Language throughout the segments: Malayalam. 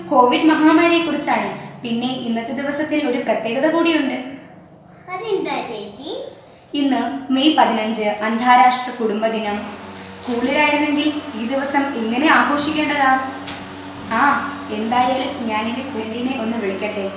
കോവിഡ് മഹാമാരിയെ കുറിച്ചാണ് പിന്നെ ഇന്നത്തെ ദിവസത്തിൽ ഒരു പ്രത്യേകത കൂടിയുണ്ട് അതെന്താ ചേച്ചി ഇന്ന് മെയ് പതിനഞ്ച് അന്താരാഷ്ട്ര കുടുംബദിനം സ്കൂളിലായിരുന്നെങ്കിൽ ഈ ദിവസം എങ്ങനെ ആഘോഷിക്കേണ്ടതാ ആ എന്തായാലും ഞാൻ എൻ്റെ ഫ്രണ്ടിനെ ഒന്ന് വിളിക്കട്ടെ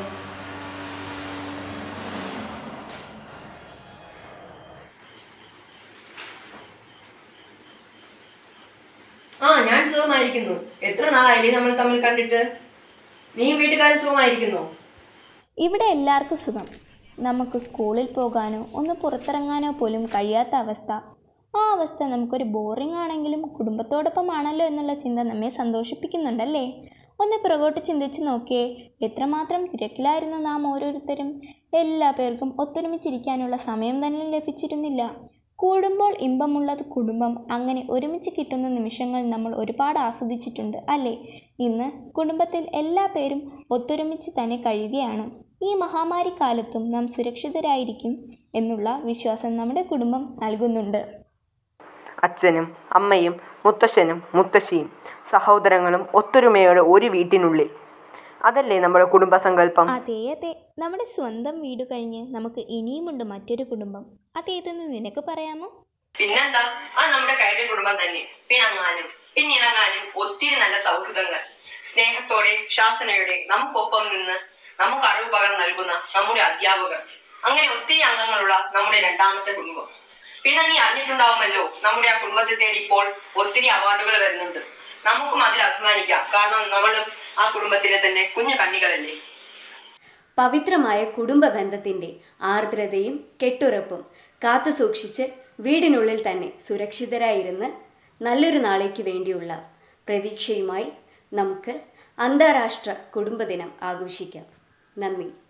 ആ ഞാൻ സുഖമായിരിക്കുന്നു എത്ര നാളായില്ലേ നമ്മൾ തമ്മിൽ കണ്ടിട്ട് നീയും വീട്ടുകാരും സുഖമായിരിക്കുന്നു ഇവിടെ എല്ലാവർക്കും സുഖം നമുക്ക് സ്കൂളിൽ പോകാനോ ഒന്ന് പുറത്തിറങ്ങാനോ പോലും കഴിയാത്ത അവസ്ഥ ആ അവസ്ഥ നമുക്കൊരു ബോറിംഗ് ആണെങ്കിലും കുടുംബത്തോടൊപ്പമാണല്ലോ എന്നുള്ള ചിന്ത നമ്മെ സന്തോഷിപ്പിക്കുന്നുണ്ടല്ലേ ഒന്ന് പുറകോട്ട് ചിന്തിച്ചു നോക്കിയേ എത്രമാത്രം തിരക്കിലായിരുന്നു നാം ഓരോരുത്തരും എല്ലാ പേർക്കും ഒത്തൊരുമിച്ചിരിക്കാനുള്ള സമയം തന്നെ ലഭിച്ചിരുന്നില്ല കൂടുമ്പോൾ ഇമ്പമുള്ളത് കുടുംബം അങ്ങനെ ഒരുമിച്ച് കിട്ടുന്ന നിമിഷങ്ങൾ നമ്മൾ ഒരുപാട് ആസ്വദിച്ചിട്ടുണ്ട് അല്ലേ ഇന്ന് കുടുംബത്തിൽ എല്ലാ പേരും ഒത്തൊരുമിച്ച് തന്നെ കഴിയുകയാണ് ഈ മഹാമാരി കാലത്തും നാം സുരക്ഷിതരായിരിക്കും എന്നുള്ള വിശ്വാസം നമ്മുടെ കുടുംബം നൽകുന്നുണ്ട് അച്ഛനും അമ്മയും മുത്തശ്ശനും മുത്തശ്ശിയും സഹോദരങ്ങളും ഒത്തൊരുമയോടെ ഒരു വീട്ടിനുള്ളിൽ അതല്ലേ നമ്മുടെ കുടുംബസങ്കല്പം അതെ അതെ നമ്മുടെ സ്വന്തം വീട് കഴിഞ്ഞ് നമുക്ക് ഇനിയുമുണ്ട് മറ്റൊരു കുടുംബം അതേതെന്ന് നിനക്ക് പറയാമോ പിന്നെന്താ അത് നമ്മുടെ കൈയുടെ കുടുംബം തന്നെ പിണങ്ങാനും പിന്നിണങ്ങാനും ഒത്തിരി നല്ല സൗഹൃദങ്ങൾ സ്നേഹത്തോടെ ശാസനയോടെ നമുക്കൊപ്പം നിന്ന് നമുക്ക് അറിവ് പകർന്നു നൽകുന്ന നമ്മുടെ അധ്യാപകർ അങ്ങനെ ഒത്തിരി അംഗങ്ങളുള്ള നമ്മുടെ രണ്ടാമത്തെ കുടുംബം പിന്നെ നീ അറിഞ്ഞിട്ടുണ്ടാവുമല്ലോ നമ്മുടെ ആ കുടുംബത്തെ തേടി ഇപ്പോൾ ഒത്തിരി അവാർഡുകൾ വരുന്നുണ്ട് നമുക്കും അതിൽ അഭിമാനിക്കാം കാരണം നമ്മളും ആ കുടുംബത്തിലെ തന്നെ കുഞ്ഞു കണ്ണികളല്ലേ പവിത്രമായ കുടുംബ ബന്ധത്തിൻ്റെ ആർദ്രതയും കെട്ടുറപ്പും കാത്തു സൂക്ഷിച്ച് വീടിനുള്ളിൽ തന്നെ സുരക്ഷിതരായിരുന്ന് നല്ലൊരു നാളേക്ക് വേണ്ടിയുള്ള പ്രതീക്ഷയുമായി നമുക്ക് അന്താരാഷ്ട്ര കുടുംബദിനം ആഘോഷിക്കാം നന്ദി